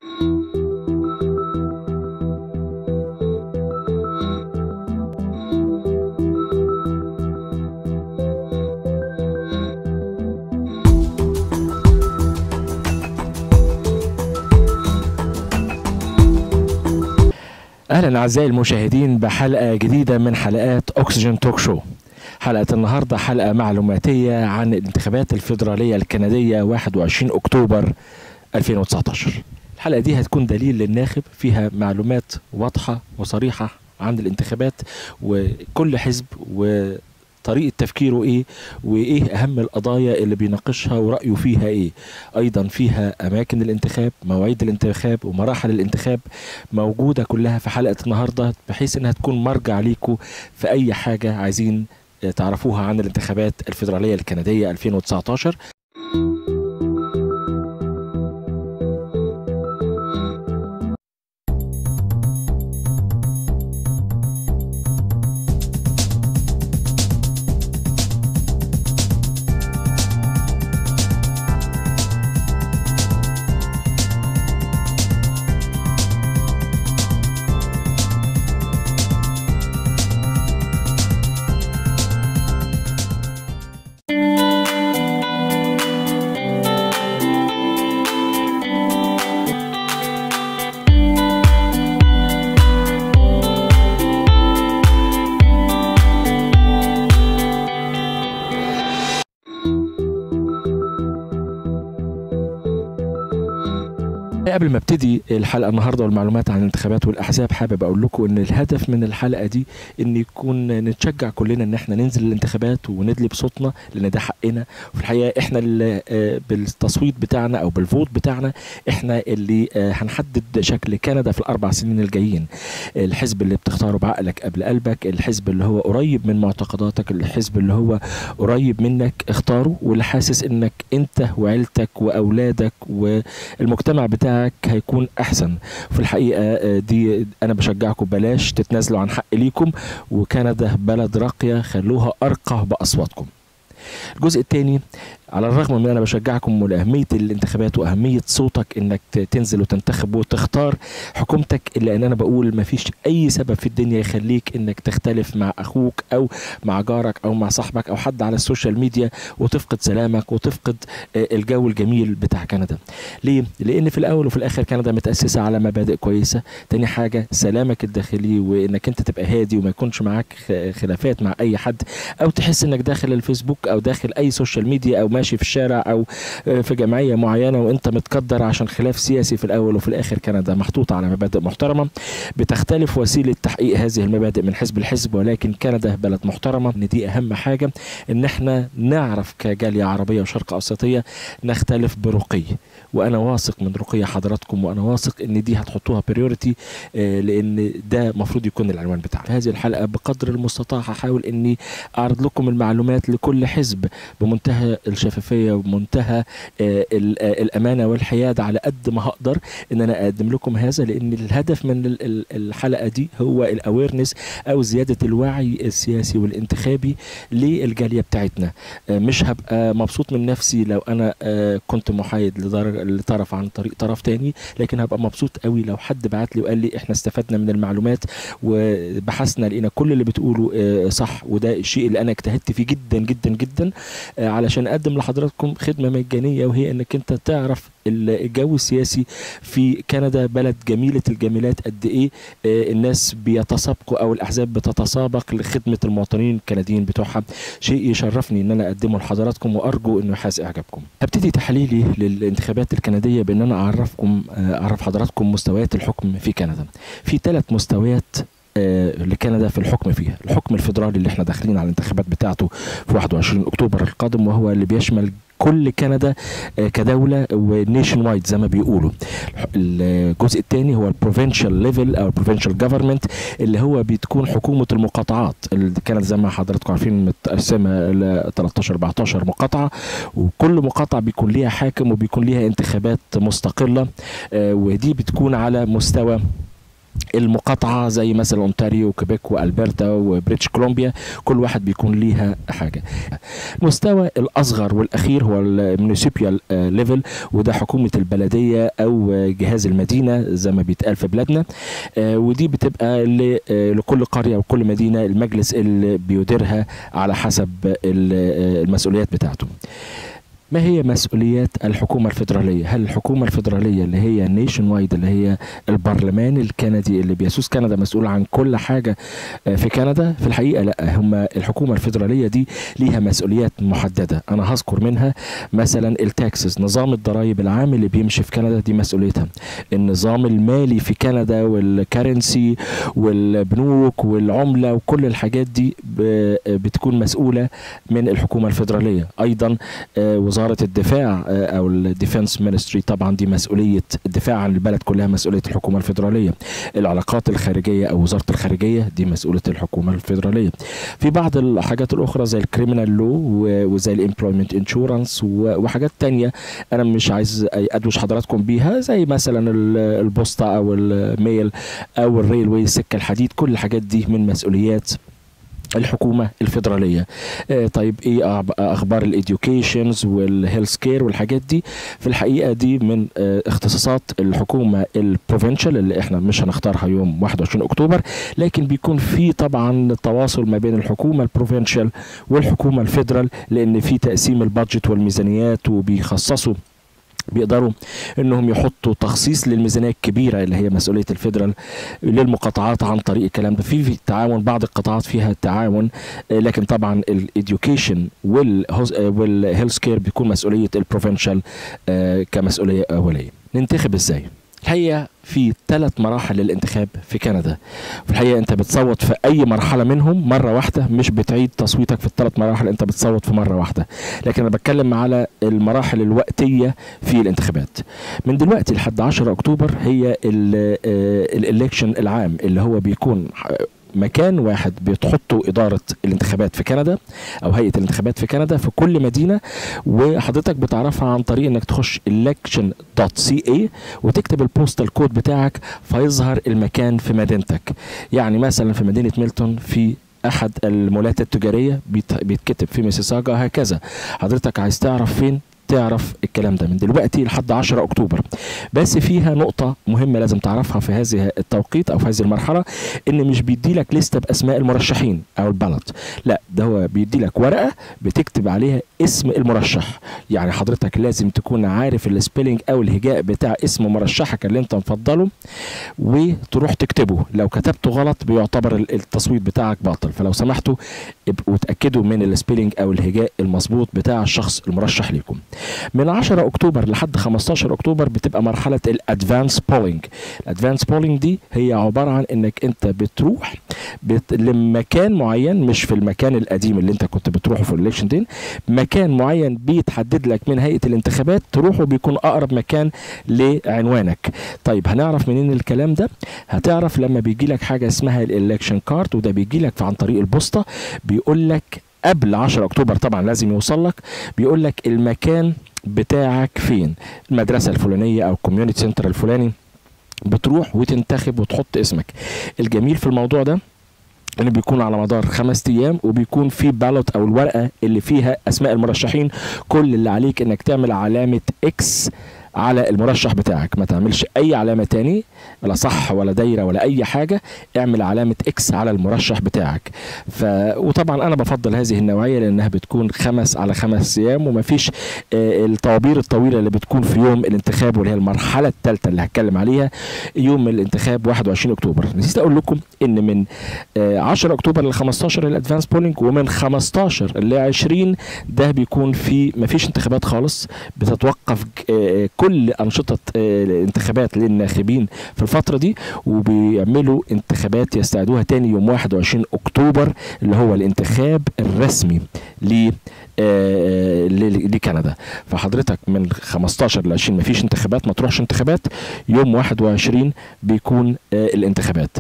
اهلا اعزائي المشاهدين بحلقه جديده من حلقات اوكسجين توك شو حلقه النهارده حلقه معلوماتيه عن الانتخابات الفيدراليه الكنديه 21 اكتوبر 2019 الحلقه دي هتكون دليل للناخب فيها معلومات واضحه وصريحه عن الانتخابات وكل حزب و طريقة تفكيره ايه وايه اهم القضايا اللي بيناقشها ورأيه فيها ايه ايضا فيها اماكن الانتخاب مواعيد الانتخاب ومراحل الانتخاب موجودة كلها في حلقة النهاردة بحيث انها تكون مرجع ليكم في اي حاجة عايزين تعرفوها عن الانتخابات الفيدرالية الكندية 2019 قبل ما ابتدي الحلقه النهارده والمعلومات عن الانتخابات والاحزاب حابب اقول لكم ان الهدف من الحلقه دي ان يكون نتشجع كلنا ان احنا ننزل الانتخابات وندلي بصوتنا لان ده حقنا وفي الحقيقه احنا اللي بالتصويت بتاعنا او بالفوت بتاعنا احنا اللي هنحدد شكل كندا في الاربع سنين الجايين الحزب اللي بتختاره بعقلك قبل قلبك الحزب اللي هو قريب من معتقداتك الحزب اللي هو قريب منك اختاره واللي حاسس انك انت وعيلتك واولادك والمجتمع بتاعك بتاعك هيكون احسن في الحقيقه دي انا بشجعكم بلاش تتنازلوا عن حق ليكم وكندا بلد راقيه خلوها ارقى باصواتكم الجزء الثاني على الرغم من انا بشجعكم لاهميه الانتخابات واهميه صوتك انك تنزل وتنتخب وتختار حكومتك الا ان انا بقول ما فيش اي سبب في الدنيا يخليك انك تختلف مع اخوك او مع جارك او مع صاحبك او حد على السوشيال ميديا وتفقد سلامك وتفقد الجو الجميل بتاع كندا ليه لان في الاول وفي الاخر كندا متاسسه على مبادئ كويسه تاني حاجه سلامك الداخلي وانك انت تبقى هادي وما يكونش معاك خلافات مع اي حد او تحس انك داخل الفيسبوك او داخل اي سوشيال ميديا او ماشي في الشارع او في جمعيه معينه وانت متقدر عشان خلاف سياسي في الاول وفي الاخر كندا محطوطه على مبادئ محترمه بتختلف وسيله تحقيق هذه المبادئ من حزب لحزب ولكن كندا بلد محترمه ان دي اهم حاجه ان احنا نعرف كجاليه عربيه وشرق اوسطيه نختلف برقي وانا واثق من رقي حضراتكم وانا واثق ان دي هتحطوها بريورتي لان ده المفروض يكون العنوان بتاعنا في هذه الحلقه بقدر المستطاع هحاول اني اعرض لكم المعلومات لكل حزب بمنتهى الشفافيه وبمنتهى الامانه والحياد على قد ما هقدر ان انا اقدم لكم هذا لان الهدف من الحلقه دي هو الاويرنس او زياده الوعي السياسي والانتخابي للجاليه بتاعتنا مش هبقى مبسوط من نفسي لو انا كنت محايد لطرف عن طريق طرف تاني لكن هبقى مبسوط قوي لو حد بعت لي وقال لي احنا استفدنا من المعلومات وبحثنا لقينا كل اللي بتقوله صح وده الشيء اللي انا اجتهدت فيه جدا جدا جدا علشان اقدم لحضراتكم خدمه مجانيه وهي انك انت تعرف الجو السياسي في كندا بلد جميله الجميلات قد ايه الناس بيتسابقوا او الاحزاب بتتسابق لخدمه المواطنين الكنديين بتوعها شيء يشرفني ان انا اقدمه لحضراتكم وارجو انه يحاز اعجابكم هبتدي تحليلي للانتخابات الكنديه بان انا اعرفكم اعرف حضراتكم مستويات الحكم في كندا في ثلاث مستويات لكندا في الحكم فيها الحكم الفيدرالي اللي احنا داخلين على الانتخابات بتاعته في 21 اكتوبر القادم وهو اللي بيشمل كل كندا كدوله ونيشن وايد زي ما بيقولوا الجزء الثاني هو البروفنشال ليفل او البروفنشال جفرمنت اللي هو بتكون حكومه المقاطعات اللي كانت زي ما حضراتكم عارفين متقسمه ل 13 14 مقاطعه وكل مقاطعه بيكون ليها حاكم وبيكون ليها انتخابات مستقله ودي بتكون على مستوى المقاطعة زي مثلا اونتاريو وكيبيك والبرتا وبريتش كولومبيا كل واحد بيكون ليها حاجة المستوى الأصغر والأخير هو المونيسيبيال ليفل وده حكومة البلدية أو جهاز المدينة زي ما بيتقال في بلادنا آه، ودي بتبقى ل- آه، لكل قرية وكل مدينة المجلس اللي بيديرها على حسب ال- آه، المسؤوليات بتاعته ما هي مسؤوليات الحكومة الفيدرالية؟ هل الحكومة الفيدرالية اللي هي نيشن وايد اللي هي البرلمان الكندي اللي بيسوس كندا مسؤول عن كل حاجة آه، في كندا؟ في الحقيقة لا هم الحكومة الفيدرالية دي ليها مسؤوليات محددة أنا هذكر منها مثلا التاكسز نظام الضرائب العام اللي بيمشي في كندا دي مسؤوليتها النظام المالي في كندا والكرنسي والبنوك والعملة وكل الحاجات دي ب- بتكون مسؤولة من الحكومة الفيدرالية أيضا آه، وزارة الدفاع آه، أو الديفنس مينستري طبعا دي مسؤولية الدفاع عن البلد كلها مسؤولية الحكومة الفيدرالية العلاقات الخارجية أو وزارة الخارجية دي مسؤولية الحكومة الفيدرالية في بعض الحاجات الأخرى زي الكريمنال لو وزي الامبلويمنت انشورنس وحاجات تانية أنا مش عايز أدوش حضراتكم بيها زي مثلا ال- البوسطة أو الميل أو الريلوي السكة الحديد كل الحاجات دي من مسؤوليات الحكومة الفيدرالية آه طيب ايه أخب- اخبار الاديوكيشنز والهيلث كير والحاجات دي في الحقيقة دي من آه اختصاصات الحكومة البروفنشال اللي احنا مش هنختارها يوم 21 اكتوبر لكن بيكون في طبعا تواصل ما بين الحكومة البروفنشال والحكومة الفيدرال لان في تقسيم البادجت والميزانيات وبيخصصوا بيقدروا انهم يحطوا تخصيص للميزانيه الكبيره اللي هي مسؤوليه الفيدرال للمقاطعات عن طريق الكلام ده في في تعاون بعض القطاعات فيها تعاون آه، لكن طبعا الاديوكيشن والهيلث كير بيكون مسؤوليه البروفنشال كمسؤوليه اوليه ننتخب ازاي الحقيقه في ثلاث مراحل للانتخاب في كندا في الحقيقه انت بتصوت في اي مرحله منهم مره واحده مش بتعيد تصويتك في الثلاث مراحل انت بتصوت في مره واحده لكن انا بتكلم على المراحل الوقتيه في الانتخابات من دلوقتي لحد 10 اكتوبر هي الالكشن العام اللي هو بيكون ح- مكان واحد بتحطوا إدارة الانتخابات في كندا أو هيئة الانتخابات في كندا في كل مدينة وحضرتك بتعرفها عن طريق إنك تخش election.ca وتكتب البوستال كود بتاعك فيظهر المكان في مدينتك يعني مثلا في مدينة ميلتون في احد المولات التجاريه بيت- بيتكتب في ميسيساجا هكذا حضرتك عايز تعرف فين تعرف الكلام ده من دلوقتي لحد 10 اكتوبر بس فيها نقطة مهمة لازم تعرفها في هذه التوقيت او في هذه المرحلة ان مش بيدي لك لستة باسماء المرشحين او البلط لا ده هو بيدي لك ورقة بتكتب عليها اسم المرشح يعني حضرتك لازم تكون عارف السبيلنج او الهجاء بتاع اسم مرشحك اللي انت مفضله وتروح تكتبه لو كتبته غلط بيعتبر ال- التصويت بتاعك باطل فلو سمحتوا ابقوا اتاكدوا من السبيلنج او الهجاء المظبوط بتاع الشخص المرشح ليكم من 10 اكتوبر لحد 15 اكتوبر بتبقى مرحله الادفانس بولينج الادفانس بولينج دي هي عباره عن انك انت بتروح بت... لمكان معين مش في المكان القديم اللي انت كنت بتروحه في الالكشن دين مكان معين بيتحدد لك من هيئه الانتخابات تروحه بيكون اقرب مكان لعنوانك طيب هنعرف منين الكلام ده هتعرف لما بيجي لك حاجه اسمها الالكشن كارد وده بيجي لك عن طريق البوسطه بيقول لك قبل 10 اكتوبر طبعا لازم يوصل لك بيقول لك المكان بتاعك فين المدرسه الفلانيه او الكوميونتي سنتر الفلاني بتروح وتنتخب وتحط اسمك الجميل في الموضوع ده اللي بيكون على مدار خمس ايام وبيكون في بالوت او الورقه اللي فيها اسماء المرشحين كل اللي عليك انك تعمل علامه اكس على المرشح بتاعك ما تعملش اي علامه تاني لا صح ولا دايره ولا اي حاجه اعمل علامه اكس على المرشح بتاعك ف وطبعا انا بفضل هذه النوعيه لانها بتكون خمس على خمس ايام ومفيش آه، الطوابير الطويله اللي بتكون في يوم الانتخاب واللي هي المرحله الثالثه اللي هتكلم عليها يوم الانتخاب 21 اكتوبر نسيت اقول لكم ان من آه، 10 اكتوبر ل 15 الادفانس بولينج ومن 15 ل 20 ده بيكون في مفيش انتخابات خالص بتتوقف آه، كل انشطه آه، الانتخابات للناخبين في الفتره دي وبيعملوا انتخابات يستعدوها تاني يوم 21 اكتوبر اللي هو الانتخاب الرسمي ل آه، ل- لكندا فحضرتك من 15 ل 20 مفيش انتخابات ما تروحش انتخابات يوم 21 بيكون آه، الانتخابات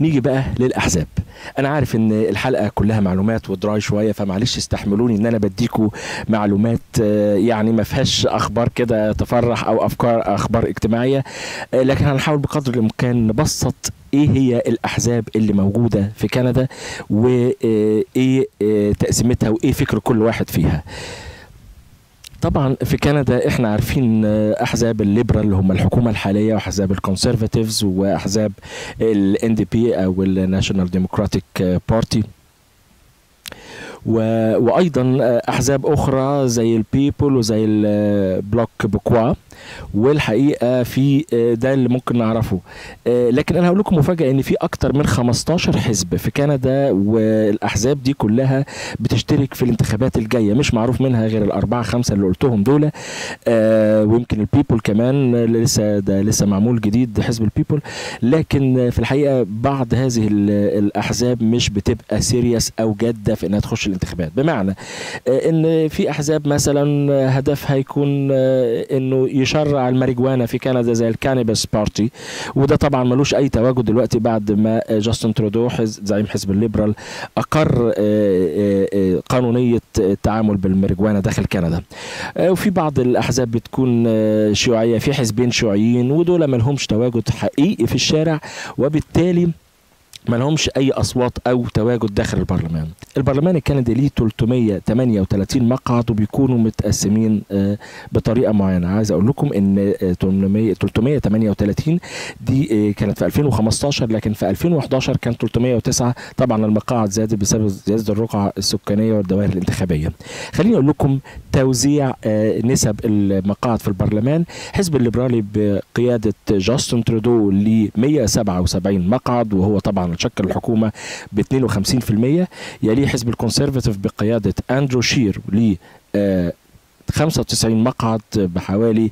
نيجي بقى للاحزاب انا عارف ان الحلقه كلها معلومات ودراي شويه فمعلش استحملوني ان انا بديكوا معلومات آه، يعني ما فيهاش اخبار كده تفرح او افكار اخبار اجتماعيه آه، لكن هنحاول بقدر الامكان نبسط ايه هي الاحزاب اللي موجوده في كندا وايه تقسيمتها وايه فكر كل واحد فيها طبعا في كندا احنا عارفين آه، احزاب الليبرال اللي هم الحكومه الحاليه واحزاب الكونسرفاتيفز واحزاب الان دي بي او الناشونال ديموكراتيك بارتي و- وايضا آه، احزاب اخرى زي البيبل وزي البلوك بوكوا والحقيقه في آه، ده اللي ممكن نعرفه آه، لكن انا هقول لكم مفاجاه ان في اكتر من 15 حزب في كندا والاحزاب دي كلها بتشترك في الانتخابات الجايه مش معروف منها غير الاربعه خمسه اللي قلتهم دول آه، ويمكن البيبل كمان آه، لسه ده لسه معمول جديد حزب البيبل لكن آه، في الحقيقه بعض هذه ال- الاحزاب مش بتبقى سيريس او جاده في انها تخش الانتخابات بمعنى آه، ان في احزاب مثلا آه، هدفها يكون آه، انه يشرع الماريجوانا في كندا زي الكانيبس بارتي وده طبعا ملوش اي تواجد دلوقتي بعد ما آه، جاستن ترودو حز- زعيم حزب الليبرال اقر آه، آه، آه، قانونيه التعامل بالماريجوانا داخل كندا آه، وفي بعض الاحزاب بتكون آه، شيوعيه في حزبين شيوعيين ودول ما لهمش تواجد حقيقي في الشارع وبالتالي ما لهمش اي اصوات او تواجد داخل البرلمان البرلمان الكندي ليه 338 مقعد وبيكونوا متقسمين آه، بطريقه معينه عايز اقول لكم ان آه، 800 338 دي آه، كانت في 2015 لكن في 2011 كان 309 طبعا المقاعد زادت بسبب زياده الرقعه السكانيه والدوائر الانتخابيه خليني اقول لكم توزيع آه، نسب المقاعد في البرلمان حزب الليبرالي بقياده جاستن ترودو ل 177 مقعد وهو طبعا شكل الحكومه ب 52% يليه حزب الكونسرفاتيف بقياده اندرو شير ل آه، 95 مقعد بحوالي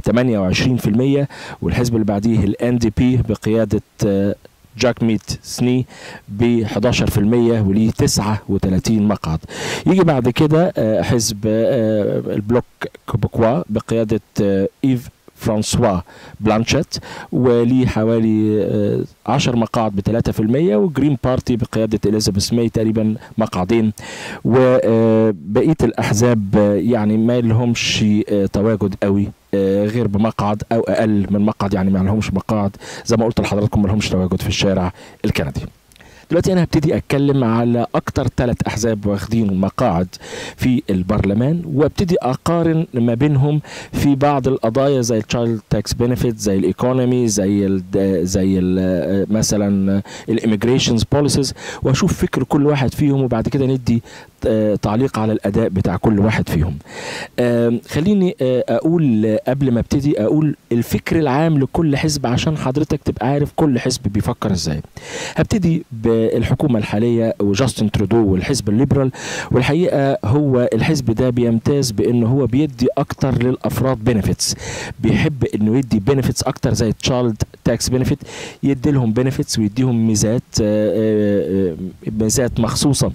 28% والحزب اللي بعديه الان دي بي بقياده آه، جاك ميت سني ب 11% وليه 39 مقعد يجي بعد كده آه، حزب آه، البلوك كوبكوا بقياده آه، ايف فرانسوا بلانشيت وليه حوالي آه، 10 مقاعد ب 3% وجرين بارتي بقياده اليزابيث ماي تقريبا مقعدين وبقيه الاحزاب آه، يعني ما لهمش آه، تواجد قوي آه، غير بمقعد او اقل من مقعد يعني ما لهمش مقاعد زي ما قلت لحضراتكم ما لهمش تواجد في الشارع الكندي دلوقتي انا هبتدي اتكلم على اكتر ثلاث احزاب واخدين مقاعد في البرلمان وابتدي اقارن ما بينهم في بعض القضايا زي التشايلد تاكس بنفيت زي الايكونومي زي ال زي ال مثلا الاميجريشنز بوليسيز واشوف فكر كل واحد فيهم وبعد كده ندي آه، تعليق على الاداء بتاع كل واحد فيهم آم، خليني آه، اقول آه، قبل ما ابتدي اقول الفكر العام لكل حزب عشان حضرتك تبقى عارف كل حزب بيفكر ازاي هبتدي بالحكومه الحاليه وجاستن ترودو والحزب الليبرال والحقيقه هو الحزب ده بيمتاز بان هو بيدي اكتر للافراد بنفيتس بيحب انه يدي بنفيتس اكتر زي تشايلد تاكس بنفيت يدي لهم بنفيتس ويديهم ميزات آه، آه، آه، ميزات مخصوصه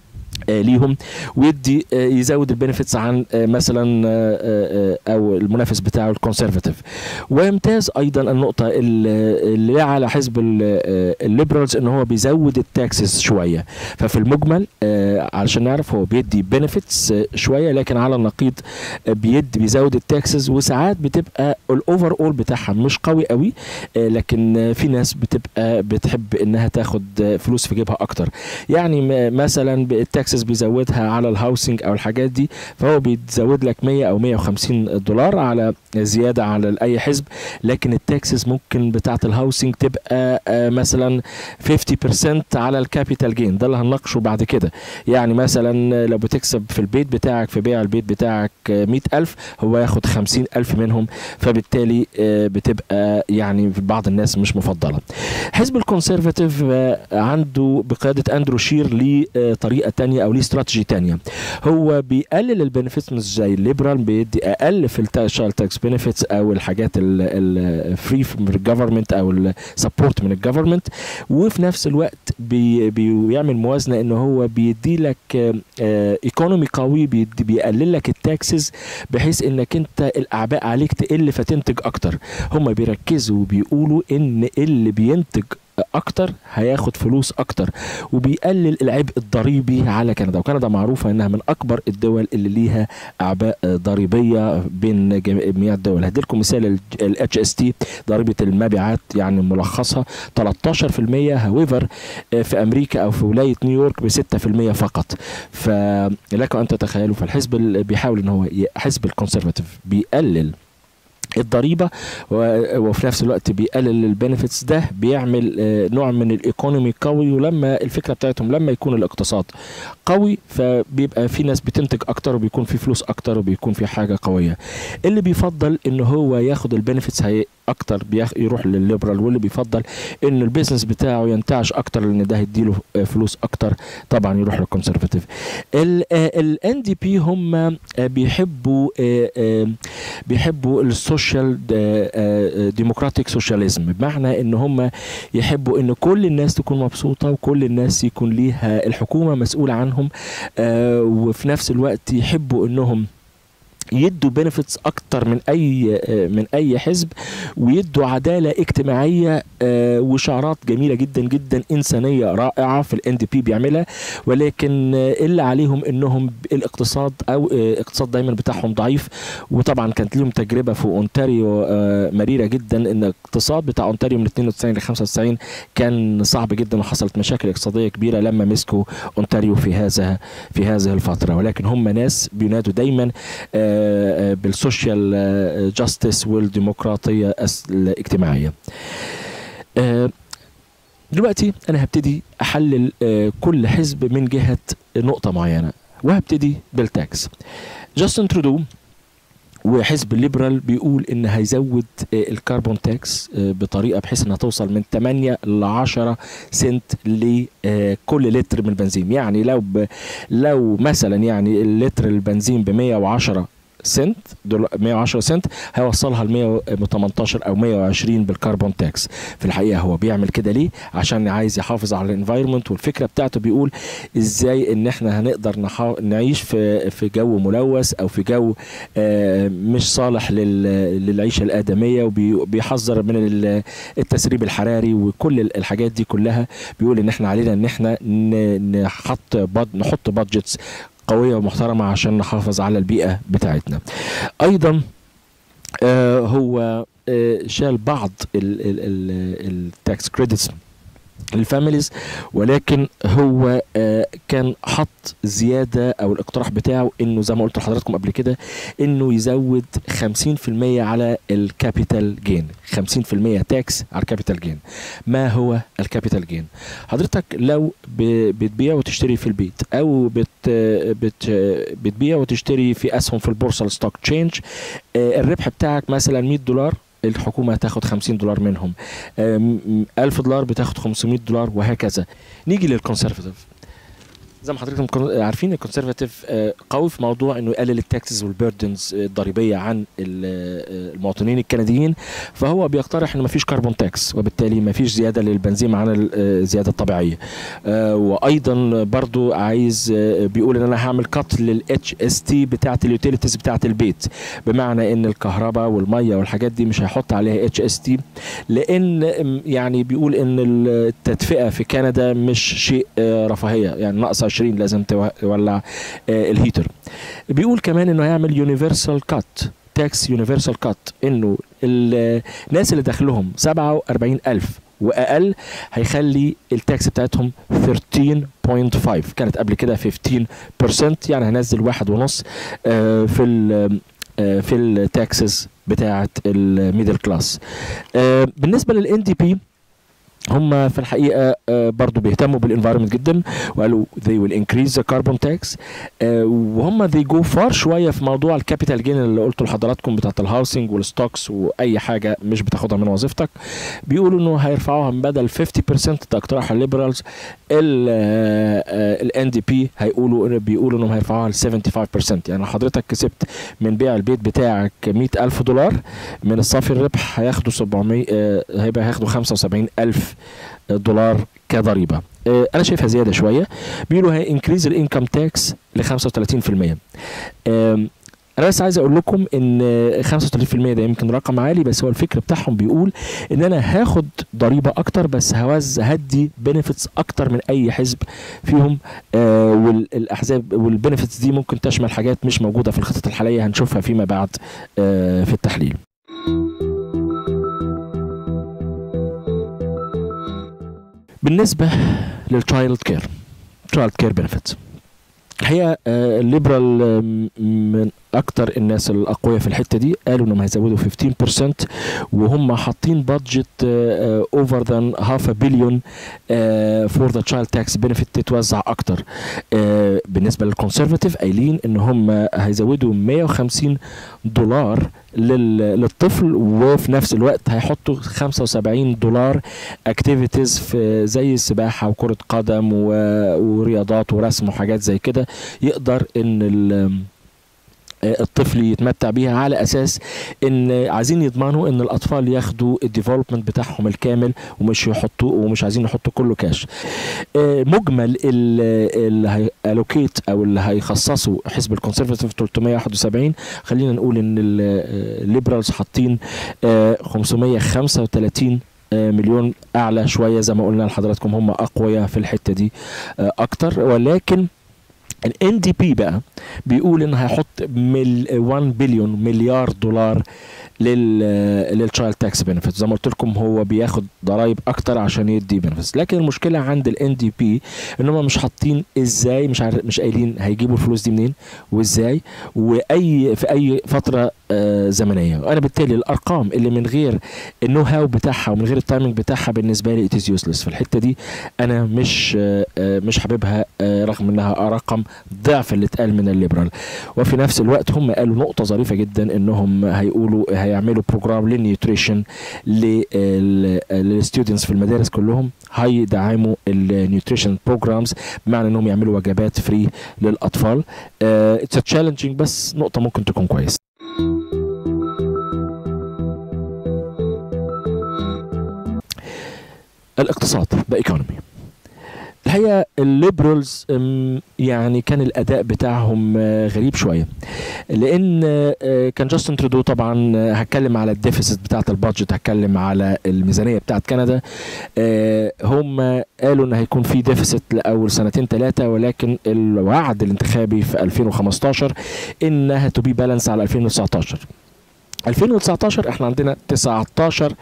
آه، ليهم ويدي آه، يزود البنفيتس عن آه، مثلا آه، آه، آه، او المنافس بتاعه الكونسرفاتيف ويمتاز ايضا النقطه اللي اللي على حزب ال- آه، الليبرالز ان هو بيزود التاكسز شويه ففي المجمل آه، علشان نعرف هو بيدي بنفيتس شويه لكن على النقيض آه، بيدي بيزود التاكسز وساعات بتبقى الاوفر اول بتاعها مش قوي قوي آه، لكن آه، في ناس بتبقى بتحب انها تاخد آه، فلوس في جيبها اكتر يعني م- مثلا التاكسز بيزودها على الهاوسنج او الحاجات دي فهو بيتزود لك 100 او 150 دولار على زياده على اي حزب لكن التاكسز ممكن بتاعه الهاوسنج تبقى آه، مثلا 50% على الكابيتال جين ده اللي هنناقشه بعد كده يعني مثلا لو بتكسب في البيت بتاعك في بيع البيت بتاعك آه، 100000 هو ياخد 50000 منهم فبالتالي آه، بتبقى يعني في بعض الناس مش مفضله حزب الكونسرفاتيف آه، عنده بقياده اندرو شير ليه آه، طريقه تانية او ليه استراتيجي تانية هو بيقلل البنفيتس مش زي الليبرال بيدي اقل في الشال تاكس بنفيتس او الحاجات الفري من الجفرمنت او السبورت من الجفرمنت وفي نفس الوقت بي بيعمل موازنه ان هو بيدي لك ايكونومي قوي بيدي بيقلل لك التاكسز بحيث انك انت الاعباء عليك تقل فتنتج اكتر هم بيركزوا وبيقولوا ان اللي بينتج اكتر هياخد فلوس اكتر وبيقلل العبء الضريبي على كندا وكندا معروفه انها من اكبر الدول اللي ليها اعباء ضريبيه بين جميع الدول هديلكم مثال الاتش اس تي ضريبه المبيعات يعني ملخصها 13% هاويفر في امريكا او في ولايه نيويورك ب 6% فقط فلكم ان تتخيلوا فالحزب بيحاول ان هو حزب الكونسرفاتيف بيقلل الضريبه وفي نفس الوقت بيقلل البنفيتس ده بيعمل نوع من الايكونومي قوي ولما الفكره بتاعتهم لما يكون الاقتصاد قوي فبيبقى في ناس بتنتج اكتر وبيكون في فلوس اكتر وبيكون في حاجه قويه اللي بيفضل ان هو ياخد البنفيتس هي اكتر يروح للليبرال واللي بيفضل ان البيزنس بتاعه ينتعش اكتر لان ده هيديله فلوس اكتر طبعا يروح للكونسرفاتيف الان دي بي هم بيحبوا بيحبوا السوشيال ديمقراطيك سوشياليزم بمعنى ان هم يحبوا ان كل الناس تكون مبسوطه وكل الناس يكون ليها الحكومه مسؤوله عنهم وفي نفس الوقت يحبوا انهم يدوا بنفيتس اكتر من اي من اي حزب ويدوا عداله اجتماعيه وشعارات جميله جدا جدا انسانيه رائعه في الان دي بي بيعملها ولكن اللي عليهم انهم الاقتصاد او الاقتصاد دايما بتاعهم ضعيف وطبعا كانت لهم تجربه في اونتاريو مريره جدا ان الاقتصاد بتاع اونتاريو من 92 ل 95 كان صعب جدا وحصلت مشاكل اقتصاديه كبيره لما مسكوا اونتاريو في هذا في هذه الفتره ولكن هم ناس بينادوا دايما بالسوشيال جاستس والديمقراطيه الاجتماعيه دلوقتي انا هبتدي احلل كل حزب من جهه نقطه معينه وهبتدي بالتاكس جاستن ترودو وحزب الليبرال بيقول ان هيزود الكربون تاكس بطريقه بحيث انها توصل من 8 ل 10 سنت لكل لتر من البنزين يعني لو ب لو مثلا يعني اللتر البنزين ب 110 سنت 110 سنت هيوصلها ل 118 او 120 بالكربون تاكس في الحقيقه هو بيعمل كده ليه عشان عايز يحافظ على الانفايرمنت والفكره بتاعته بيقول ازاي ان احنا هنقدر نحا... نعيش في في جو ملوث او في جو آه مش صالح لل... للعيشه الادميه وبيحذر من التسريب الحراري وكل الحاجات دي كلها بيقول ان احنا علينا ان احنا نحط بد... نحط بادجتس قويه ومحترمه عشان نحافظ على البيئه بتاعتنا ايضا آه هو آه شال بعض التاكس كريدتس للفاميليز ولكن هو آه كان حط زياده او الاقتراح بتاعه انه زي ما قلت لحضراتكم قبل كده انه يزود 50% على الكابيتال جين 50% تاكس على الكابيتال جين ما هو الكابيتال جين حضرتك لو بتبيع وتشتري في البيت او بت بت بتبيع وتشتري في اسهم في البورصه الستوك تشينج آه الربح بتاعك مثلا 100 دولار الحكومة هتاخد 50 دولار منهم 1000 دولار بتاخد 500 دولار وهكذا نيجي للكونسرفتيف زي ما حضراتكم عارفين الكونسرفاتيف قوي في موضوع انه يقلل التاكسز والبيردنز الضريبيه عن المواطنين الكنديين فهو بيقترح انه ما فيش كربون تاكس وبالتالي ما فيش زياده للبنزين عن الزياده الطبيعيه وايضا برضو عايز بيقول ان انا هعمل قط للاتش اس تي بتاعه اليوتيليتيز بتاعه البيت بمعنى ان الكهرباء والميه والحاجات دي مش هيحط عليها اتش اس تي لان يعني بيقول ان التدفئه في كندا مش شيء رفاهيه يعني ناقص 20 لازم تولع الهيتر بيقول كمان انه هيعمل يونيفرسال كات تاكس يونيفرسال كات انه الناس اللي دخلهم 47000 واقل هيخلي التاكس بتاعتهم 13.5 كانت قبل كده 15% يعني هنزل واحد ونص في ال في التاكسز بتاعه الميدل كلاس بالنسبه للان دي بي هم في الحقيقه برضو بيهتموا بالانفايرمنت جدا وقالوا they will increase the carbon tax وهم they go far شويه في موضوع الكابيتال جين اللي قلته لحضراتكم بتاعت الهاوسنج والستوكس واي حاجه مش بتاخدها من وظيفتك بيقولوا انه هيرفعوها من بدل 50% ده اقتراح الليبرالز الان دي بي هيقولوا بيقولوا انهم هيرفعوها ل 75% يعني حضرتك كسبت من بيع البيت بتاعك 100000 دولار من الصافي الربح هياخدوا 700 هيبقى هياخدوا 75000 دولار كضريبه انا شايفها زياده شويه بيقولوا هي انكريز الانكم تاكس ل 35% انا بس عايز اقول لكم ان 35% ده يمكن رقم عالي بس هو الفكر بتاعهم بيقول ان انا هاخد ضريبه اكتر بس هوز هدي بنفيتس اكتر من اي حزب فيهم آه والاحزاب والبنفيتس دي ممكن تشمل حاجات مش موجوده في الخطط الحاليه هنشوفها فيما بعد آه في التحليل بالنسبه للتشايلد كير تشايلد كير بنفيتس الحقيقه الليبرال من اكتر الناس الاقوياء في الحته دي قالوا انهم هيزودوا 15% وهم حاطين بادجت اوفر ذان هاف ا بليون فور ذا تشايلد تاكس بنفيت تتوزع اكتر uh, بالنسبه للكونسرفاتيف قايلين ان هم هيزودوا 150 دولار للطفل وفي نفس الوقت هيحطوا 75 دولار اكتيفيتيز في زي السباحه وكره قدم ورياضات ورسم وحاجات زي كده يقدر ان الطفل يتمتع بيها على اساس ان عايزين يضمنوا ان الاطفال ياخدوا الديفلوبمنت بتاعهم الكامل ومش يحطوا ومش عايزين يحطوا كله كاش مجمل اللي هيالوكيت او اللي هيخصصوا حزب الكونسرفاتيف 371 خلينا نقول ان الليبرالز حاطين 535 مليون اعلى شويه زي ما قلنا لحضراتكم هم اقوياء في الحته دي اكتر ولكن الان دي بي بقى بيقول ان هيحط مل 1 بليون مليار دولار لل للتشايلد تاكس بنفيت زي ما قلت لكم هو بياخد ضرايب اكتر عشان يدي بنفيتس لكن المشكله عند الان دي بي ان هم مش حاطين ازاي مش عارف مش قايلين هيجيبوا الفلوس دي منين وازاي واي في اي فتره آه زمنيه وانا بالتالي الارقام اللي من غير النو هاو بتاعها ومن غير التايمنج بتاعها بالنسبه لي اتز يوسلس في الحته دي انا مش آه مش حاببها آه رغم انها رقم ضعف اللي اتقال من الليبرال وفي نفس الوقت هم قالوا نقطه ظريفه جدا انهم هيقولوا هيعملوا بروجرام للنيوتريشن للستودنتس في المدارس كلهم هيدعموا النيوتريشن بروجرامز بمعنى انهم يعملوا وجبات فري للاطفال اتس تشالنجينج بس نقطه ممكن تكون كويس الاقتصاد ذا ايكونومي الحقيقه الليبرالز يعني كان الاداء بتاعهم غريب شويه لان كان جاستن ترودو طبعا هتكلم على الديفيسيت بتاعه البادجت هتكلم على الميزانيه بتاعه كندا هم قالوا ان هيكون في ديفيسيت لاول سنتين ثلاثه ولكن الوعد الانتخابي في 2015 انها تو بي بالانس على 2019 2019 احنا عندنا 19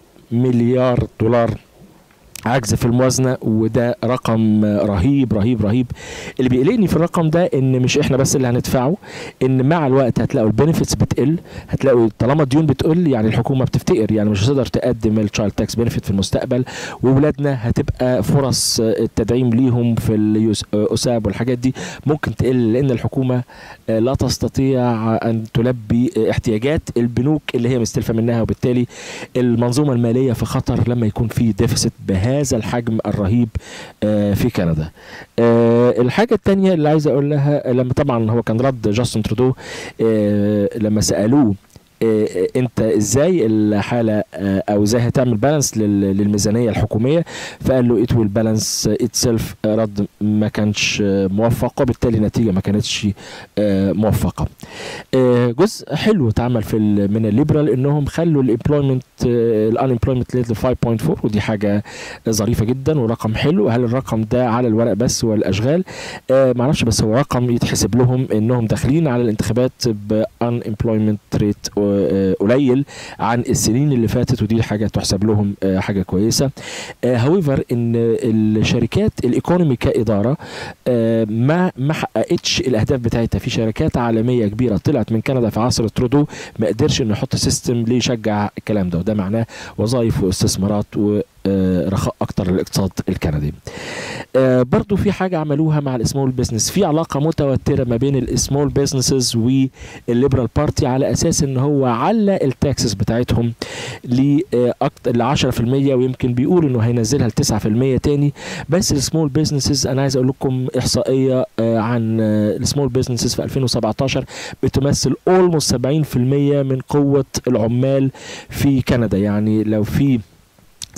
مليار دولار عجز في الموازنه وده رقم رهيب رهيب رهيب اللي بيقلقني في الرقم ده ان مش احنا بس اللي هندفعه ان مع الوقت هتلاقوا البنفيتس بتقل هتلاقوا طالما الديون بتقل يعني الحكومه بتفتقر يعني مش هتقدر تقدم التشايلد تاكس بنفيت في المستقبل واولادنا هتبقى فرص التدعيم ليهم في الاساب والحاجات دي ممكن تقل لان الحكومه لا تستطيع ان تلبي احتياجات البنوك اللي هي مستلفه منها وبالتالي المنظومه الماليه في خطر لما يكون في ديفيسيت بهذا الحجم الرهيب في كندا الحاجة التانية اللي عايز أقول لها لما طبعا هو كان رد جاستن ترودو لما سألوه انت ازاي الحاله او ازاي هتعمل بالانس للميزانيه الحكوميه فقال له ات ويل بالانس اتسيلف رد ما كانش موفق وبالتالي النتيجه ما كانتش موفقه جزء حلو اتعمل في من الليبرال انهم خلوا الامبلويمنت الانمبلويمنت ريت ل 5.4 ودي حاجه ظريفه جدا ورقم حلو هل الرقم ده على الورق بس والاشغال معرفش بس هو رقم يتحسب لهم انهم داخلين على الانتخابات بان امبلويمنت ريت قليل عن السنين اللي فاتت ودي حاجه تحسب لهم حاجه كويسه هاويفر ان الشركات الايكونومي كاداره ما ما حققتش الاهداف بتاعتها في شركات عالميه كبيره طلعت من كندا في عصر ترودو ما قدرش انه يحط سيستم ليشجع الكلام ده وده معناه وظائف واستثمارات و رخاء اكتر للاقتصاد الكندي برضو في حاجة عملوها مع السمول بيزنس في علاقة متوترة ما بين السمول بيزنسز والليبرال بارتي على اساس ان هو على التاكسس بتاعتهم ل 10% ويمكن بيقول انه هينزلها ل 9% تاني بس السمول بيزنسز انا عايز اقول لكم احصائية عن السمول بيزنسز في 2017 بتمثل اولموست 70% من قوة العمال في كندا يعني لو في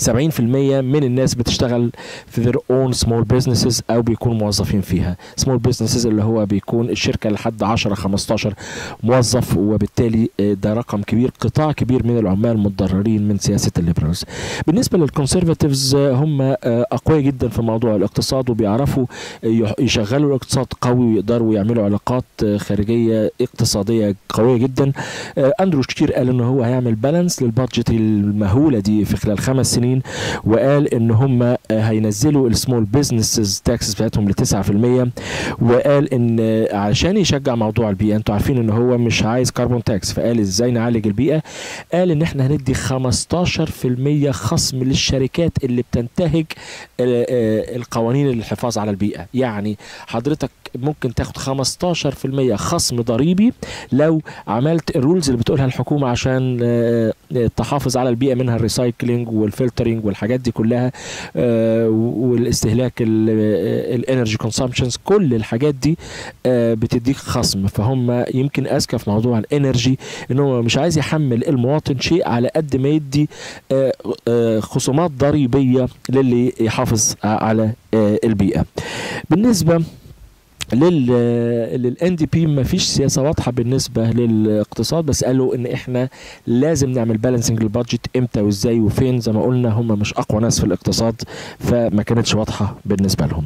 70% من الناس بتشتغل في their own small businesses او بيكونوا موظفين فيها small businesses اللي هو بيكون الشركه لحد 10 15 موظف وبالتالي ده رقم كبير قطاع كبير من العمال متضررين من سياسه الليبرالز بالنسبه للكونسرفاتيفز هم اقوياء جدا في موضوع الاقتصاد وبيعرفوا يشغلوا الاقتصاد قوي ويقدروا يعملوا علاقات خارجيه اقتصاديه قويه جدا اندرو شتير قال ان هو هيعمل بالانس للبادجت المهوله دي في خلال خمس سنين وقال ان هم هينزلوا السمول بزنسز تاكسز بتاعتهم ل 9% وقال ان عشان يشجع موضوع البيئه انتوا عارفين ان هو مش عايز كربون تاكس فقال ازاي نعالج البيئه قال ان احنا هندي 15% خصم للشركات اللي بتنتهج القوانين للحفاظ على البيئه يعني حضرتك ممكن تاخد 15% خصم ضريبي لو عملت الرولز اللي بتقولها الحكومه عشان تحافظ على البيئه منها الريسايكلينج والفلترنج والحاجات دي كلها والاستهلاك الانرجي كونسامشنز كل الحاجات دي بتديك خصم فهم يمكن اذكى في موضوع الانرجي ان هو مش عايز يحمل المواطن شيء على قد ما يدي خصومات ضريبيه للي يحافظ على البيئه بالنسبه لل للان دي بي ما فيش سياسه واضحه بالنسبه للاقتصاد بس قالوا ان احنا لازم نعمل بالانسنج للبادجت امتى وازاي وفين زي ما قلنا هم مش اقوى ناس في الاقتصاد فما كانتش واضحه بالنسبه لهم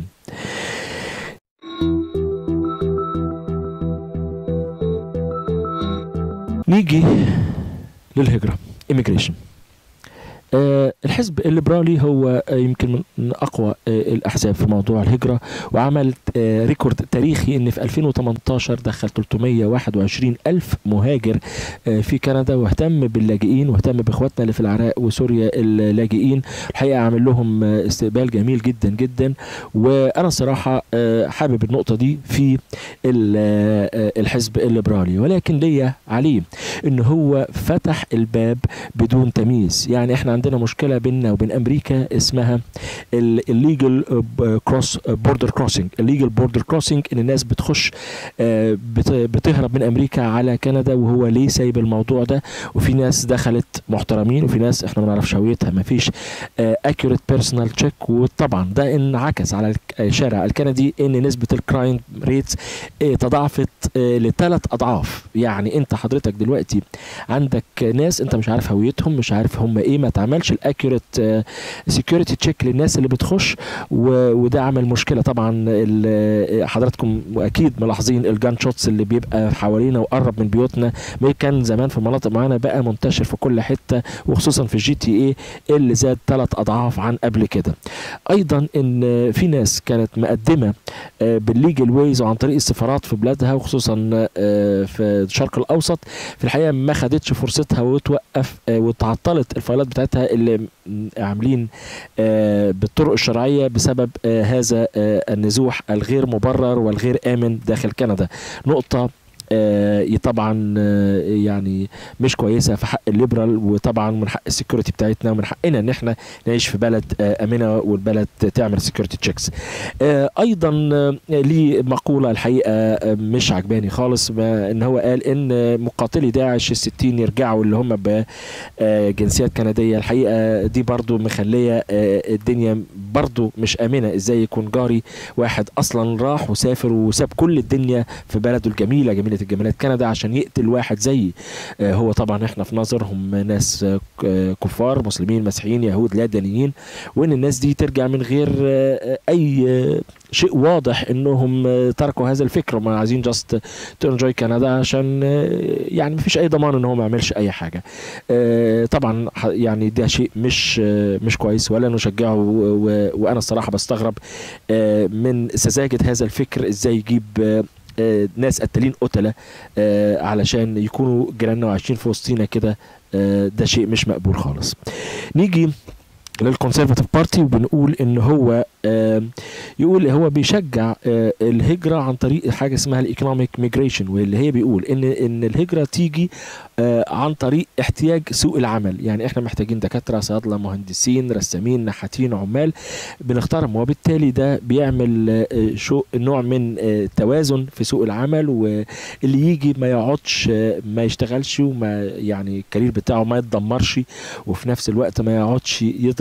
نيجي للهجره immigration آه الحزب الليبرالي هو آه يمكن من اقوى آه الاحزاب في موضوع الهجره وعمل ريكورد تاريخي ان في 2018 دخل 321 الف مهاجر في كندا واهتم باللاجئين واهتم باخواتنا اللي في العراق وسوريا اللاجئين الحقيقه عامل لهم استقبال جميل جدا جدا وانا صراحه حابب النقطه دي في الحزب الليبرالي ولكن ليا عليه ان هو فتح الباب بدون تمييز يعني احنا عندنا مشكله بيننا وبين امريكا اسمها الليجل كروس بوردر كروسنج الليجل بوردر كروسنج ان الناس بتخش بتهرب من امريكا على كندا وهو ليه سايب الموضوع ده وفي ناس دخلت محترمين وفي ناس احنا ما نعرفش هويتها ما فيش اكيوريت بيرسونال تشيك وطبعا ده انعكس على الشارع الكندي ان نسبه الكرايم ريتس تضاعفت لثلاث اضعاف يعني انت حضرتك دلوقتي عندك ناس انت مش عارف هويتهم مش عارف هم ايه ما تعملش الاكيوريت سكيورتي تشيك للناس اللي بتخش وده عمل مشكله طبعا حضراتكم اكيد ملاحظين الجان شوتس اللي بيبقى حوالينا وقرب من بيوتنا ما كان زمان في مناطق معينه بقى منتشر في كل حته وخصوصا في الجي تي اي اللي زاد ثلاث اضعاف عن قبل كده ايضا ان في ناس كانت مقدمه بالليجل ويز وعن طريق السفارات في بلادها وخصوصا في الشرق الاوسط في الحقيقه ما خدتش فرصتها وتوقف وتعطلت الفايلات بتاعتها اللي عاملين بالطرق الشرعيه بسبب هذا النزوح الغير مبرر والغير امن داخل كندا نقطه آه طبعا آه يعني مش كويسه في حق الليبرال وطبعا من حق السكيورتي بتاعتنا ومن حقنا ان احنا نعيش في بلد آه امنه والبلد تعمل سكيورتي تشيكس ايضا ليه مقوله الحقيقه مش عجباني خالص ان هو قال ان مقاتلي داعش الستين يرجعوا اللي هم بجنسيات كنديه الحقيقه دي برضو مخليه الدنيا برضو مش امنه ازاي يكون جاري واحد اصلا راح وسافر وساب كل الدنيا في بلده الجميله جميله الجمالات كندا عشان يقتل واحد زيي هو طبعا احنا في نظرهم ناس كفار مسلمين مسيحيين يهود لا دينيين وان الناس دي ترجع من غير اي شيء واضح انهم تركوا هذا الفكر وما عايزين جاست تنجوي كندا عشان يعني ما فيش اي ضمان ان هو ما يعملش اي حاجه طبعا يعني ده شيء مش مش كويس ولا نشجعه وانا الصراحه بستغرب من سذاجه هذا الفكر ازاي يجيب آه ناس قتالين قتله آه علشان يكونوا جيراننا وعايشين في وسطينا كده آه ده شيء مش مقبول خالص نيجي للكونسرفاتيف بارتي وبنقول ان هو آه يقول هو بيشجع آه الهجره عن طريق حاجه اسمها الايكونوميك ميجريشن واللي هي بيقول ان ان الهجره تيجي آه عن طريق احتياج سوق العمل يعني احنا محتاجين دكاتره صيادله مهندسين رسامين نحاتين عمال بنختارهم وبالتالي ده بيعمل شو نوع من توازن في سوق العمل واللي يجي ما يقعدش ما يشتغلش وما يعني الكارير بتاعه ما يتدمرش وفي نفس الوقت ما يقعدش يضرب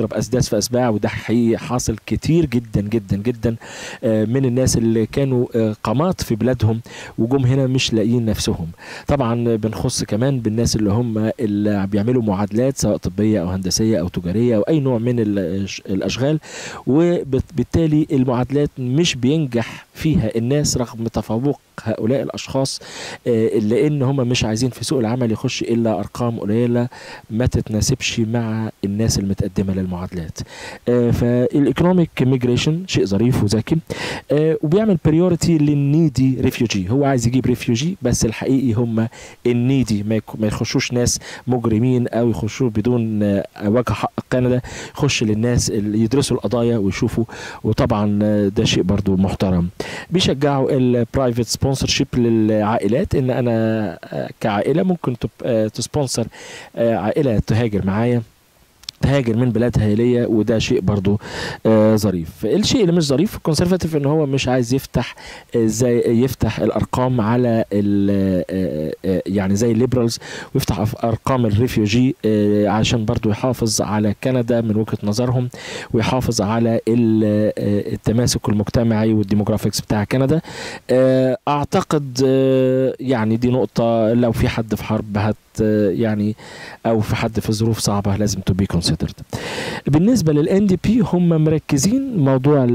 بيضرب اسداس في اسباع وده حقيقي حاصل كتير جدا جدا جدا آه، من الناس اللي كانوا آه، قامات في بلادهم وجم هنا مش لاقيين نفسهم طبعا بنخص كمان بالناس اللي هم اللي بيعملوا معادلات سواء طبيه او هندسيه او تجاريه او اي نوع من الأش- الاشغال وبالتالي المعادلات مش بينجح فيها الناس رغم تفوق هؤلاء الاشخاص آه، لان هم مش عايزين في سوق العمل يخش الا ارقام قليله ما تتناسبش مع الناس المتقدمه للمعادلات فالايكونوميك ميجريشن شيء ظريف وذكي آه، وبيعمل بريورتي للنيدي ريفيوجي هو عايز يجيب ريفيوجي بس الحقيقي هم النيدي ما يك- ما يخشوش ناس مجرمين او يخشوا بدون آه، وجه حق كندا يخش للناس اللي يدرسوا القضايا ويشوفوا وطبعا آه، ده شيء برضو محترم بيشجعوا البرايفت سبونسرشيب للعائلات ان انا آه، كعائله ممكن تب- آه، تسبونسر آه، عائله تهاجر معايا تهاجر من بلادها ليا وده شيء برضو آه ظريف الشيء اللي مش ظريف في الكونسرفاتيف ان هو مش عايز يفتح آه زي يفتح الارقام على ال- آه آه يعني زي الليبرالز ويفتح أف- ارقام الريفيوجي آه عشان برضو يحافظ على كندا من وجهة نظرهم ويحافظ على ال- آه التماسك المجتمعي والديموغرافيكس بتاع كندا آه اعتقد آه يعني دي نقطة لو في حد في حرب هت آه يعني او في حد في ظروف صعبه لازم تو بي كونسيدرد بالنسبه للان دي بي هم مركزين موضوع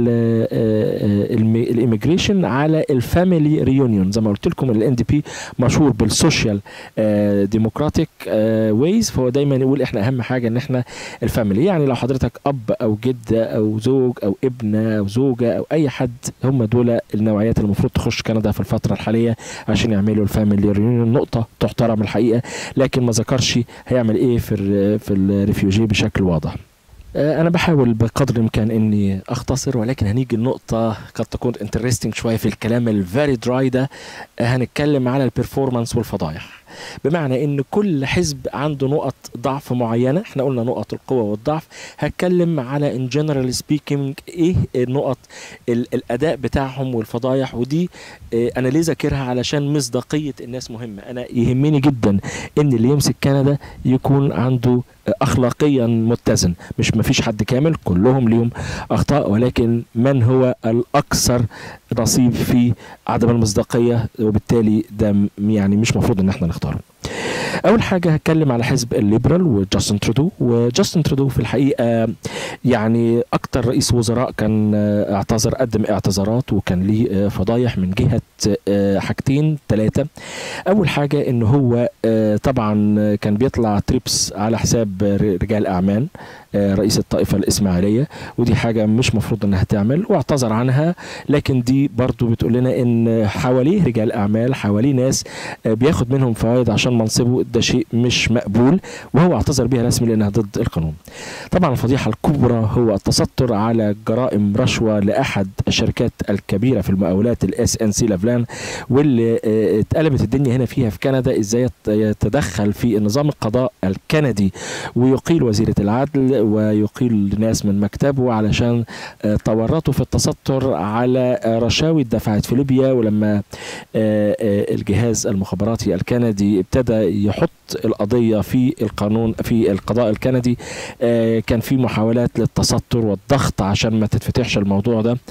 الايميجريشن على الفاميلي ريونيون زي ما قلت لكم الان دي بي مشهور بالسوشيال ديموكراتيك ويز فهو دايما يقول احنا اهم حاجه ان احنا الفاميلي يعني لو حضرتك اب او جد او زوج او ابن او زوجه او اي حد هم دول النوعيات اللي المفروض تخش كندا في الفتره الحاليه عشان يعملوا الفاميلي ريونيون نقطه تحترم الحقيقه لكن ما ذكرش هيعمل ايه في ال في الريفيوجي بشكل واضح آه، انا بحاول بقدر الامكان اني اختصر ولكن هنيجي النقطه قد تكون انترستنج شويه في الكلام الفيري دراي ده آه، هنتكلم على البرفورمانس والفضايح بمعنى ان كل حزب عنده نقط ضعف معينه احنا قلنا نقط القوه والضعف هتكلم على ان جنرال سبيكينج ايه نقط ال- الاداء بتاعهم والفضايح ودي آه، انا ليه ذاكرها علشان مصداقيه الناس مهمه انا يهمني جدا ان اللي يمسك كندا يكون عنده آه، اخلاقيا متزن مش مفيش حد كامل كلهم ليهم اخطاء ولكن من هو الاكثر نصيب في عدم المصداقيه وبالتالي ده م- يعني مش مفروض ان احنا نختاره اول حاجه هتكلم على حزب الليبرال وجاستن ترودو وجاستن ترودو في الحقيقه يعني اكتر رئيس وزراء كان آه، اعتذر قدم اعتذارات وكان ليه آه، فضايح من جهه آه، حاجتين ثلاثه اول حاجه ان هو آه، طبعا آه، كان بيطلع تريبس على حساب آه، رجال اعمال آه، رئيس الطائفه الاسماعيليه ودي حاجه مش مفروض انها تعمل واعتذر عنها لكن دي برضو بتقول لنا ان حواليه رجال اعمال حواليه ناس آه، بياخد منهم فوائد عشان منصبه ده شيء مش مقبول وهو اعتذر بيها رسمي لانها ضد القانون طبعا الفضيحه الكبرى هو التستر على جرائم رشوه لاحد الشركات الكبيره في المقاولات الاس ان سي لافلان واللي آه، اتقلبت الدنيا هنا فيها في كندا ازاي يت- يتدخل في النظام القضاء الكندي ويقيل وزيره العدل ويقيل ناس من مكتبه علشان آه، تورطوا في التستر على آه، رشاوي اتدفعت في ليبيا ولما آه، آه، الجهاز المخابراتي الكندي ابتدى يحط القضيه في القانون في القضاء الكندي آه، كان في محاولات للتستر والضغط عشان ما تتفتحش الموضوع ده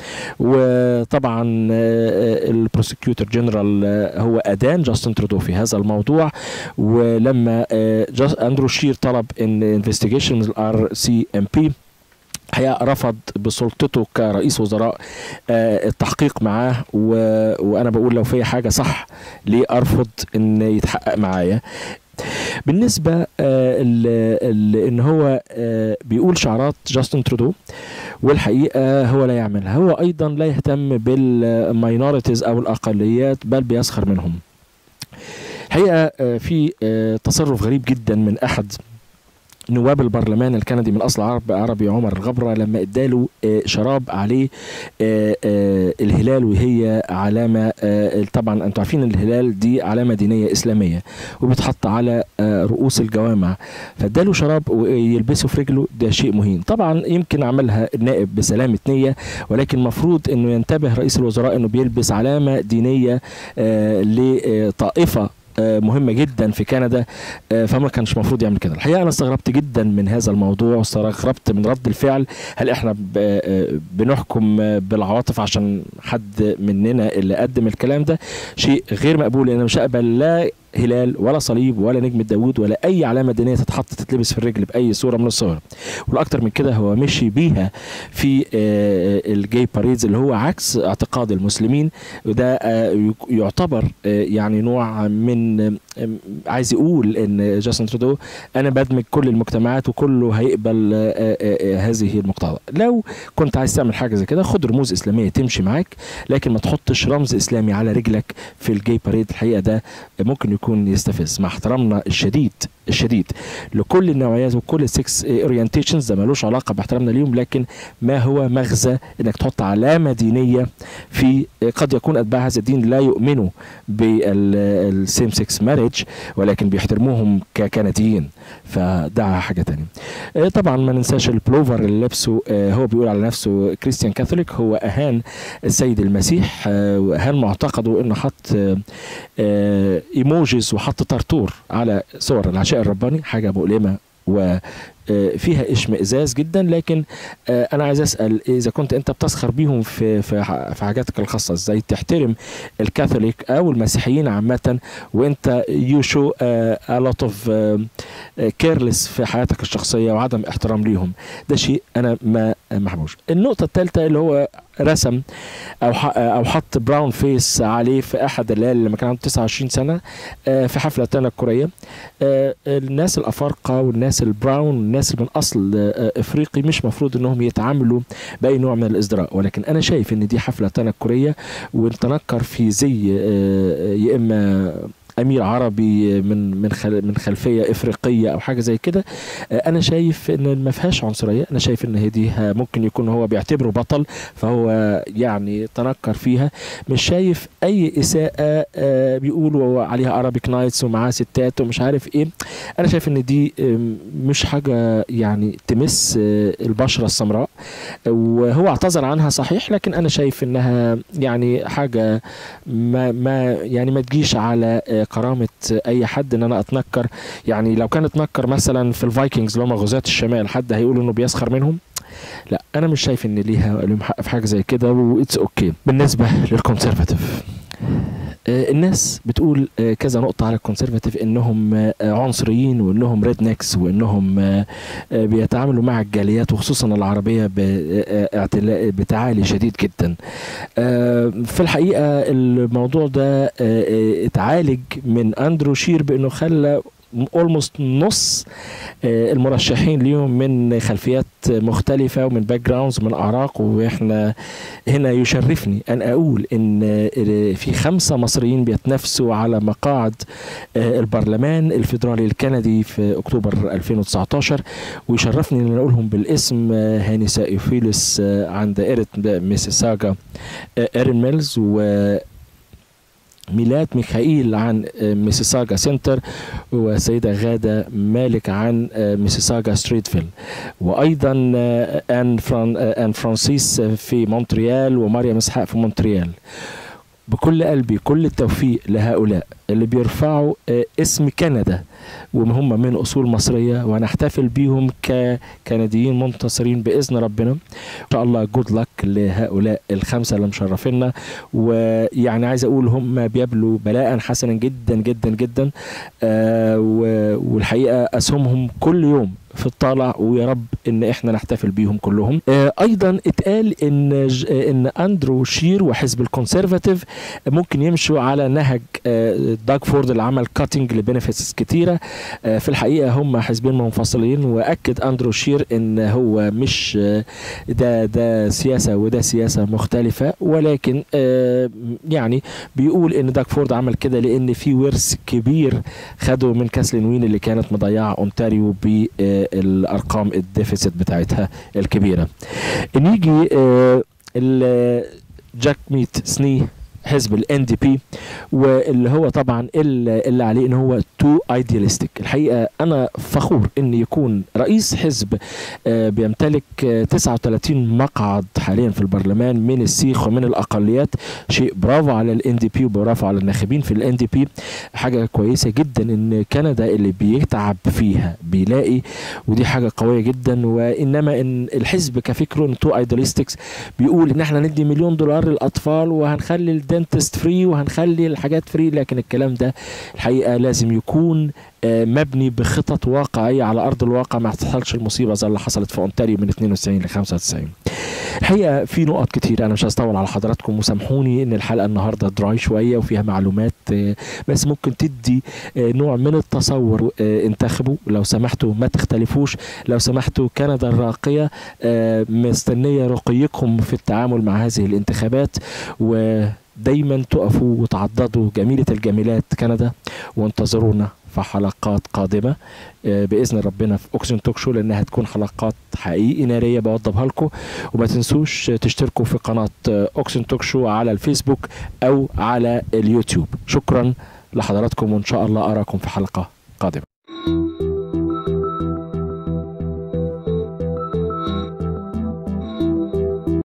وطبعا البروسيكيوتور جنرال هو ادان جاستن ترودو في هذا الموضوع ولما آه، جاس- اندرو شير طلب ان انفستيجيشن الار سي ام بي الحقيقه رفض بسلطته كرئيس وزراء آه، التحقيق معاه و... وانا بقول لو في حاجه صح ليه ارفض ان يتحقق معايا بالنسبه آه ل... ل... ان هو آه بيقول شعارات جاستن ترودو والحقيقه هو لا يعملها هو ايضا لا يهتم بالماينورتيز او الاقليات بل بيسخر منهم الحقيقه آه في آه تصرف غريب جدا من احد نواب البرلمان الكندي من اصل عرب عربي عمر الغبره لما اداله آه، شراب عليه آه، آه، الهلال وهي علامه آه، طبعا انتم عارفين الهلال دي علامه دينيه اسلاميه وبتحط على آه، رؤوس الجوامع فاداله شراب ويلبسه في رجله ده شيء مهين طبعا يمكن عملها النائب بسلامه نيه ولكن المفروض انه ينتبه رئيس الوزراء انه بيلبس علامه دينيه آه، لطائفه آه، مهمه جدا في كندا آه، فما كانش المفروض يعمل كده الحقيقه انا استغربت جدا من هذا الموضوع واستغربت من رد الفعل هل احنا ب- آه، بنحكم آه، بالعواطف عشان حد مننا اللي قدم الكلام ده شيء غير مقبول لان أنا مش هقبل لا هلال ولا صليب ولا نجم داوود ولا اي علامه دينيه تتحط تتلبس في الرجل باي صوره من الصور والاكتر من كده هو مشي بيها في آه، الجاي باريدز اللي هو عكس اعتقاد المسلمين وده آه، يك- يعتبر آه، يعني نوع من آه، عايز يقول ان جاستن ترودو انا بدمج كل المجتمعات وكله هيقبل آه، آه، آه، هذه المقتضى لو كنت عايز تعمل حاجه زي كده خد رموز اسلاميه تمشي معاك لكن ما تحطش رمز اسلامي على رجلك في الجاي باريد الحقيقه ده ممكن يكون يستفز مع احترامنا الشديد الشديد لكل النوعيات وكل السكس اورينتيشنز ده ملوش علاقه باحترامنا ليهم لكن ما هو مغزى انك تحط علامه دينيه في قد يكون اتباع هذا الدين لا يؤمنوا بالسيم سكس ماريج ولكن بيحترموهم ككنديين فده حاجه تانية آه، طبعا ما ننساش البلوفر اللي لابسه آه، هو بيقول على نفسه كريستيان كاثوليك هو اهان السيد المسيح آه، واهان معتقده انه حط آه، آه، ايموجيز وحط طرطور على صور العشاء الرباني حاجه مؤلمه و آه، فيها اشمئزاز جدا لكن آه، انا عايز اسال اذا كنت انت بتسخر بيهم في في ح- في حاجاتك الخاصه ازاي تحترم الكاثوليك او المسيحيين عامه وانت يو شو ا لوت اوف كيرلس في حياتك الشخصيه وعدم احترام ليهم ده شيء انا ما ما حبوش النقطه الثالثه اللي هو رسم او ح- او حط براون فيس عليه في احد الليالي لما كان عنده 29 سنه آه، في حفله تنكريه آه، الناس الافارقه والناس البراون والناس اللي من اصل آه، افريقي مش مفروض انهم يتعاملوا باي نوع من الازدراء ولكن انا شايف ان دي حفله تنكريه ونتنكر في زي آه، يا اما امير عربي من من خل من خلفيه افريقيه او حاجه زي كده آه، انا شايف ان ما فيهاش عنصريه انا شايف ان هي دي ها- ممكن يكون هو بيعتبره بطل فهو يعني تنكر فيها مش شايف اي اساءه آه، بيقولوا عليها ارابيك نايتس ومعاه ستات ومش عارف ايه انا شايف ان دي آم، مش حاجه يعني تمس آه، البشره السمراء وهو اعتذر عنها صحيح لكن انا شايف انها يعني حاجه ما ما يعني ما تجيش على آه، كرامه اي حد ان انا اتنكر يعني لو كان اتنكر مثلا في الفايكنجز اللي هم غزاة الشمال حد هيقول انه بيسخر منهم لا انا مش شايف ان ليها لهم حق في حاجه زي كده واتس اوكي بالنسبه للكونسرفاتيف آه، الناس بتقول آه، كذا نقطة على الكونسرفاتيف انهم آه، عنصريين وانهم ريد نكس وانهم آه، آه، بيتعاملوا مع الجاليات وخصوصا العربية باعتلاء بتعالي شديد جدا آه، في الحقيقة الموضوع ده آه، آه، اتعالج من اندرو شير بانه خلى اولموست نص آه، المرشحين ليهم من خلفيات مختلفة ومن باك جراوندز ومن أعراق وإحنا هنا يشرفني أن أقول إن آه، في خمسة مصريين بيتنافسوا على مقاعد آه، البرلمان الفيدرالي الكندي في أكتوبر 2019 ويشرفني أن أقولهم بالاسم آه، هاني سايفيلس آه، عن دائرة ميسيساجا آه، إيرين ميلز و ميلاد ميخائيل عن آه، ميسيساجا سنتر وسيدة غادة مالك عن آه، ميسيساجا ستريتفيل وأيضا آه، أن, فران آه، أن فرانسيس في مونتريال ومريم إسحاق في مونتريال بكل قلبي كل التوفيق لهؤلاء اللي بيرفعوا آه، اسم كندا وهم من اصول مصريه ونحتفل بيهم ككنديين منتصرين باذن ربنا ان شاء الله جود لك لهؤلاء الخمسه اللي مشرفينا ويعني عايز اقول هم بيبلوا بلاء حسنا جدا جدا جدا آه و- والحقيقه اسهمهم كل يوم في الطالع ويا رب ان احنا نحتفل بيهم كلهم آه ايضا اتقال ان ج- آه، ان اندرو شير وحزب الكونسرفاتيف ممكن يمشوا على نهج آه، داج فورد اللي عمل كاتنج لبنفيتس كتيره آه، في الحقيقه هم حزبين منفصلين واكد اندرو شير ان هو مش آه، ده ده سياسه وده سياسه مختلفه ولكن آه، يعني بيقول ان داج فورد عمل كده لان في ورث كبير خده من كاسلين وين اللي كانت مضيعه اونتاريو بالارقام الديفيسيت بتاعتها الكبيره نيجي آه، ال- جاك ميت سني حزب الان دي بي واللي هو طبعا اللي اللي عليه ان هو تو ايدياليستيك الحقيقه انا فخور ان يكون رئيس حزب آه، بيمتلك آه، 39 مقعد حاليا في البرلمان من السيخ ومن الاقليات شيء برافو على الان دي بي وبرافو على الناخبين في الان دي بي حاجه كويسه جدا ان كندا اللي بيتعب فيها بيلاقي ودي حاجه قويه جدا وانما ان الحزب كفكره ان تو ايدياليستكس بيقول ان احنا ندي مليون دولار للاطفال وهنخلي الدنتست فري وهنخلي الحاجات فري لكن الكلام ده الحقيقه لازم يكون آه، مبني بخطط واقعيه على ارض الواقع ما تحصلش المصيبه زي اللي حصلت في اونتاريو من 92 ل 95 الحقيقه في نقط كتير انا مش هطول على حضراتكم وسامحوني ان الحلقه النهارده دراي شويه وفيها معلومات آه، بس ممكن تدي آه، نوع من التصور آه، انتخبوا لو سمحتوا ما تختلفوش لو سمحتوا كندا الراقيه آه، مستنيه رقيكم في التعامل مع هذه الانتخابات ودايما تقفوا وتعضدوا جميله الجميلات كندا وانتظرونا في حلقات قادمه آه، باذن ربنا في اوكسجين توك شو لانها هتكون حلقات حقيقي ناريه بوضبها لكم وما تنسوش تشتركوا في قناه آه، اوكسجين توك شو على الفيسبوك او على اليوتيوب شكرا لحضراتكم وان شاء الله اراكم في حلقه قادمه